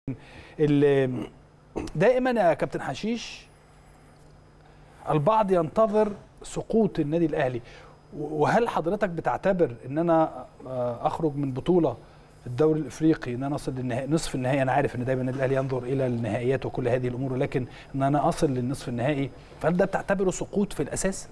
ال- دائما يا كابتن حشيش البعض ينتظر سقوط النادي الاهلي وهل حضرتك بتعتبر ان انا آه، اخرج من بطوله الدوري الافريقي ان انا اصل للنهائي نصف النهائي انا عارف ان دايما النادي الاهلي ينظر الى النهائيات وكل هذه الامور ولكن ان انا اصل للنصف النهائي فهل ده بتعتبره سقوط في الاساس؟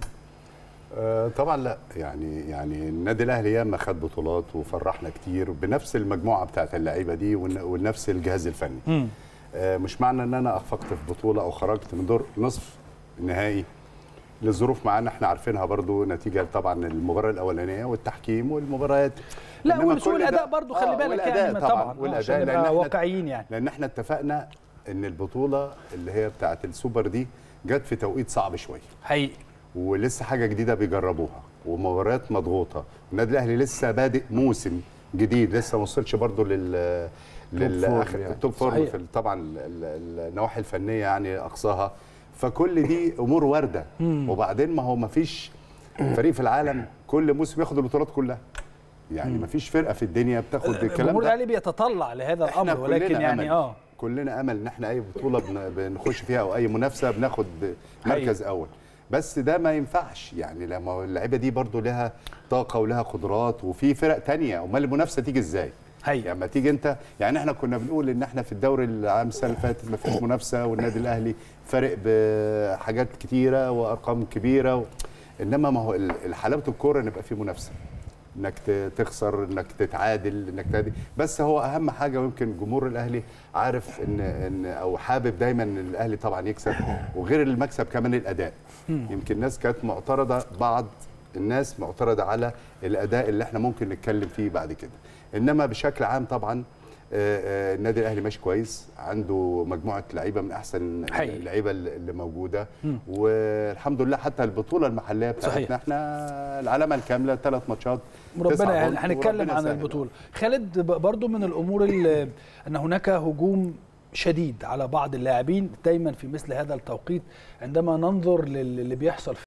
آه، طبعا لا يعني يعني النادي الاهلي ياما خد بطولات وفرحنا كتير بنفس المجموعه بتاعت اللعيبه دي ون- ونفس الجهاز الفني آه، مش معنى ان انا اخفقت في بطوله او خرجت من دور نصف النهائي لظروف معانا احنا عارفينها برضو نتيجه طبعا المباراه الاولانيه والتحكيم والمباريات لا إنما وسوء كل ده- الاداء برضو خلي آه، بالك والأداء يعني طبعا طبعا آه، والاداء عشان لان نبقى احنا واقعيين يعني لان احنا اتفقنا ان البطوله اللي هي بتاعت السوبر دي جت في توقيت صعب شويه حقيقي ولسه حاجه جديده بيجربوها ومباريات مضغوطه النادي الاهلي لسه بادئ موسم جديد لسه ما وصلش برضه لل للاخر يعني. التوب فورم صحيح. في ال- طبعا ال- ال- النواحي الفنيه يعني اقصاها فكل دي امور وارده وبعدين ما هو ما فيش فريق في العالم كل موسم ياخد البطولات كلها يعني ما فيش فرقه في الدنيا بتاخد الكلام الجمهور ده الاهلي بيتطلع لهذا احنا الامر ولكن كلنا يعني أمل. اه كلنا امل ان احنا اي بطوله بن- بنخش فيها او اي منافسه بناخد مركز اول بس ده ما ينفعش يعني لما اللعيبه دي برضو لها طاقه ولها قدرات وفي فرق تانية امال المنافسه تيجي ازاي هي يعني لما تيجي انت يعني احنا كنا بنقول ان احنا في الدوري العام السنه اللي فاتت ما فيش منافسه والنادي الاهلي فارق بحاجات كتيره وارقام كبيره و... انما ما هو ال- الحلاوه الكوره ان يبقى في منافسه انك ت- تخسر انك تتعادل انك تهدي بس هو اهم حاجه ويمكن جمهور الاهلي عارف ان ان او حابب دايما ان الاهلي طبعا يكسب وغير المكسب كمان الاداء يمكن الناس كانت معترضه بعض الناس معترضه على الاداء اللي احنا ممكن نتكلم فيه بعد كده انما بشكل عام طبعا آه، آه، النادي الاهلي ماشي كويس عنده مجموعه لعيبه من احسن حقيقي. اللعيبه اللي اللي موجوده والحمد لله حتى البطوله المحليه صحيح. بتاعتنا احنا العلامه الكامله ثلاث ماتشات تسعة ربنا بونت، هنتكلم وربنا عن يسهل. البطوله خالد ب- برضو من الامور اللي ان هناك هجوم شديد على بعض اللاعبين دايما في مثل هذا التوقيت عندما ننظر للي بيحصل